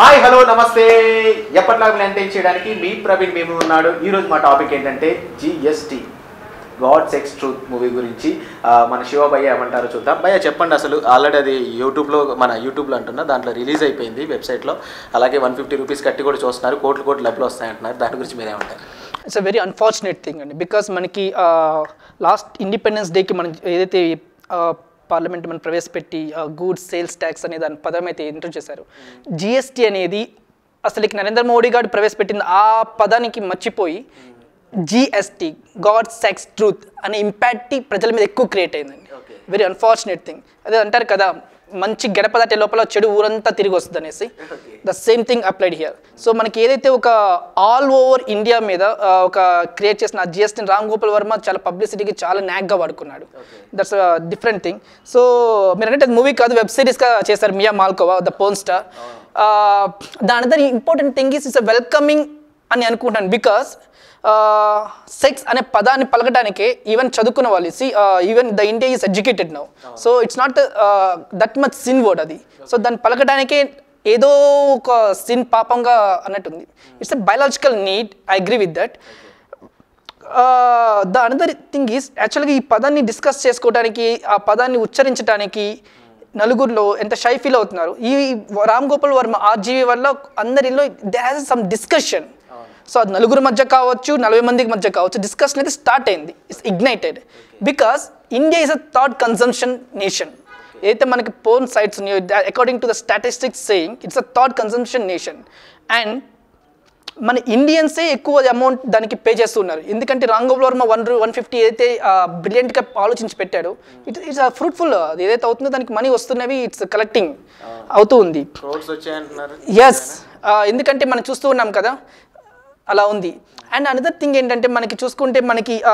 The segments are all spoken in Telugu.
హాయ్ హలో నమస్తే ఎప్పటిలాగా మెయింటైన్ చేయడానికి మీ ప్రవీణ్ మేము ఉన్నాడు ఈరోజు మా టాపిక్ ఏంటంటే GST God sex truth movie గురించి ఆ, మన శివ భయ్య ఏమంటారో చూద్దాం భయ్య చెప్పండి అసలు ఆల్రెడీ అది యూట్యూబ్లో మన యూట్యూబ్లో అంటున్నా దాంట్లో రిలీజ్ అయిపోయింది వెబ్సైట్లో అలాగే వన్ ఫిఫ్టీ రూపీస్ కట్టి కూడా చూస్తున్నారు కోట్లు కోట్లు డబ్బులు వస్తాయంటున్నారు దాని గురించి మీరేమంటారు it's a very unfortunate thing అండి బికాస్ మనకి లాస్ట్ ఇండిపెండెన్స్ డేకి మనం ఏదైతే పార్లమెంట్ మనం ప్రవేశపెట్టి గూడ్స్ సేల్స్ ట్యాక్స్ అనే దాని పదం అయితే ఇంట్రో చేశారు జిఎస్టీ అనేది అసలు ఇక నరేంద్ర మోడీ గారు ప్రవేశపెట్టిన ఆ పదానికి మర్చిపోయి జిఎస్టీ గాడ్ సెక్స్ ట్రూత్ అనే ఇంపాక్ట్ ప్రజల మీద ఎక్కువ క్రియేట్ అయిందండి Okay. వెరీ అన్ఫార్చునేట్ థింగ్ అదే అంటారు కదా మంచి గడప దాటే లోపల చెడు ఊరంతా తిరిగి వస్తుంది అనేసి Okay. The same thing applied here so మనకి ఏదైతే ఒక ఆల్ ఓవర్ ఇండియా మీద ఆ, ఒక క్రియేట్ చేసిన జిఎస్టీ రామ్ గోపాల్ వర్మ చాలా పబ్లిసిటీకి చాలా నాగ్గా వాడుకున్నాడు దట్స్ డిఫరెంట్ థింగ్ సో మీరు అంటే మూవీ కాదు వెబ్ సిరీస్గా చేశారు Mia Malkova the porn star దాని అందరి important thing is is welcoming అని అనుకుంటాను బికాస్ సెక్స్ అనే పదాన్ని పలకడానికి ఈవెన్ చదువుకున్న వాళ్ళు see even the India is educated now so it's not that much sin word అది సో దాన్ని పలకడానికే ఏదో ఒక సిన్ పాపంగా అన్నట్టుంది it's a biological need I agree with that the another thing is యాక్చువల్గా ఈ పదాన్ని డిస్కస్ చేసుకోవడానికి ఆ పదాన్ని ఉచ్చరించడానికి నలుగురిలో ఎంత షై ఫీల్ అవుతున్నారు ఈ రామ్ గోపాల్ వర్మ ఆర్జీవీ వల్ల అందరిలో they has some discussion so అది నలుగురు మధ్య కావచ్చు నలభై మందికి మధ్య కావచ్చు డిస్కషన్ అయితే స్టార్ట్ అయింది it's ignited because India is a thought consumption nation ఏదైతే మనకి పోన్ సైట్స్ ఉన్నాయో according to the statistics saying it's a thought consumption nation and మన ఇండియన్సే ఎక్కువ అమౌంట్ దానికి పే చేస్తున్నారు ఎందుకంటే Ramgopal Varma one one fifty ఏదైతే బ్రిలియంట్గా ఆలోచించి పెట్టాడు ఇట్ ఇట్స్ ఫ్రూట్ఫుల్ అది ఏదైతే అవుతుందో దానికి మనీ వస్తున్నవి ఇట్స్ కలెక్టింగ్ అవుతూ ఉంది క్రోడ్స్ వచ్చాయంటున్నారు ఎస్ ఎందుకంటే మనం చూస్తూ ఉన్నాం కదా అలా ఉంది అండ్ అనదర్ థింగ్ ఏంటంటే మనకి చూసుకుంటే మనకి ఆ,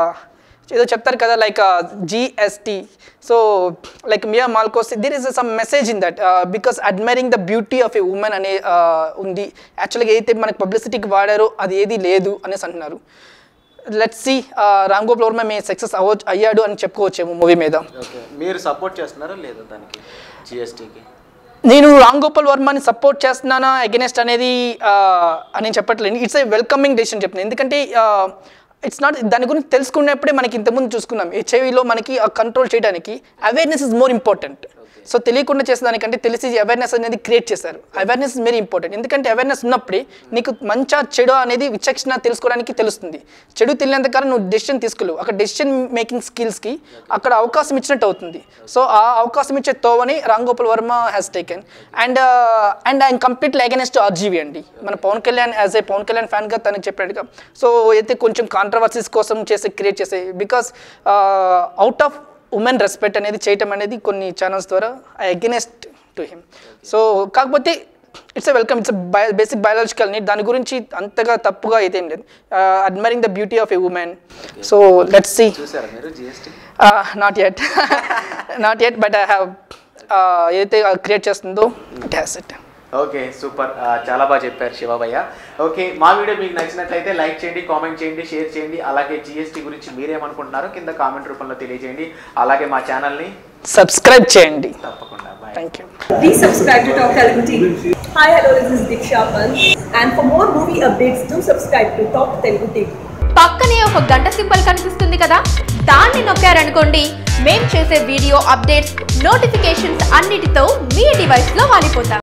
ఏదో చెప్తారు కదా like GST so like Mia Malkova there is some message in that because admiring the beauty of a woman అనే ఆ, ఉంది యాక్చువల్గా ఏదైతే మనకి పబ్లిసిటీకి వాడారో అది ఏది లేదు అనేసి అంటున్నారు let's see Ram Gopal Varma may success అవ్వ అయ్యాడు అని చెప్పుకోవచ్చేమో మూవీ మీద ఓకే మీరు సపోర్ట్ చేస్తున్నారా లేదా దానికి జిఎస్టీకి నేను రామ్ గోపాల్ వర్మని సపోర్ట్ చేస్తున్నానా అగెనెస్ట్ అనేది ఆ, అని నేను చెప్పట్లేదు ఇట్స్ ఏ వెల్కమింగ్ డెసిషన్ చెప్తున్నాను ఎందుకంటే ఇట్స్ నాట్ దాని గురించి తెలుసుకున్నప్పుడే మనకి ఇంతకుముందు చూసుకున్నాం హెచ్ఐవిలో మనకి కంట్రోల్ చేయడానికి awareness is more important so తెలియకుండా చేసేదానికంటే తెలిసి అవేర్నెస్ అనేది క్రియేట్ చేశారు అవేర్నెస్ ఇస్ వెరీ ఇంపార్టెంట్ ఎందుకంటే అవేర్నెస్ ఉన్నప్పుడే నీకు మంచా చెడు అనేది విచక్షణ తెలుసుకోవడానికి తెలుస్తుంది చెడు తెలియనంత కాలం నువ్వు డెసిషన్ తీసుకోలేవు అక్కడ డెసిషన్ మేకింగ్ స్కిల్స్కి అక్కడ అవకాశం ఇచ్చినట్టు అవుతుంది సో ఆ అవకాశం ఇచ్చే తోవని Ram Gopal Varma has taken and and ఆయన కంప్లీట్లీ అగెనెస్ట్ ఆర్జీవీ అండి మన పవన్ కళ్యాణ్ యాజ్ ఏ పవన్ కళ్యాణ్ ఫ్యాన్గా తనకి చెప్పినట్టుగా సో అయితే కొంచెం కాంట్రవర్సీస్ కోసం చేసే క్రియేట్ చేసే because out of women respect అనేది చేయటం అనేది కొన్ని ఛానల్స్ ద్వారా I against to him so కాకపోతే it's a welcome it's bio basic biological need దాని గురించి అంతగా తప్పుగా అయితే ఏం లేదు admiring the beauty of a woman so let's see చూసారా మీరు GST not at not at but I have ఏదైతే క్రియేట్ చేస్తుందో it has it okay super ఆ, చాలా బాగా చెప్పారు శివభయ్య ఓకే మా వీడియో మీకు నచ్చినట్లయితే లైక్ చేయండి కామెంట్ చేయండి షేర్ చేయండి అలాగే జిఎస్టీ గురించి మీరేమనుకుంటున్నారో కింద కామెంట్ రూపంలో తెలియజేయండి అలాగే మా ఛానల్ని సబ్స్క్రైబ్ చేయండి తప్పకుండా bye thank you Please subscribe to Top Telugu TV. Hi, hello, this is Diksha Pant. And for more movie updates, do subscribe to Top Telugu TV. పక్కనే ఒక గంట సింబల్ కనిపిస్తుంది కదా దాన్ని నొక్కారనుకోండి మేం చేసే వీడియో అప్డేట్స్ నోటిఫికేషన్స్ అన్నిటితో మీ డివైస్లో వాలిపోతాం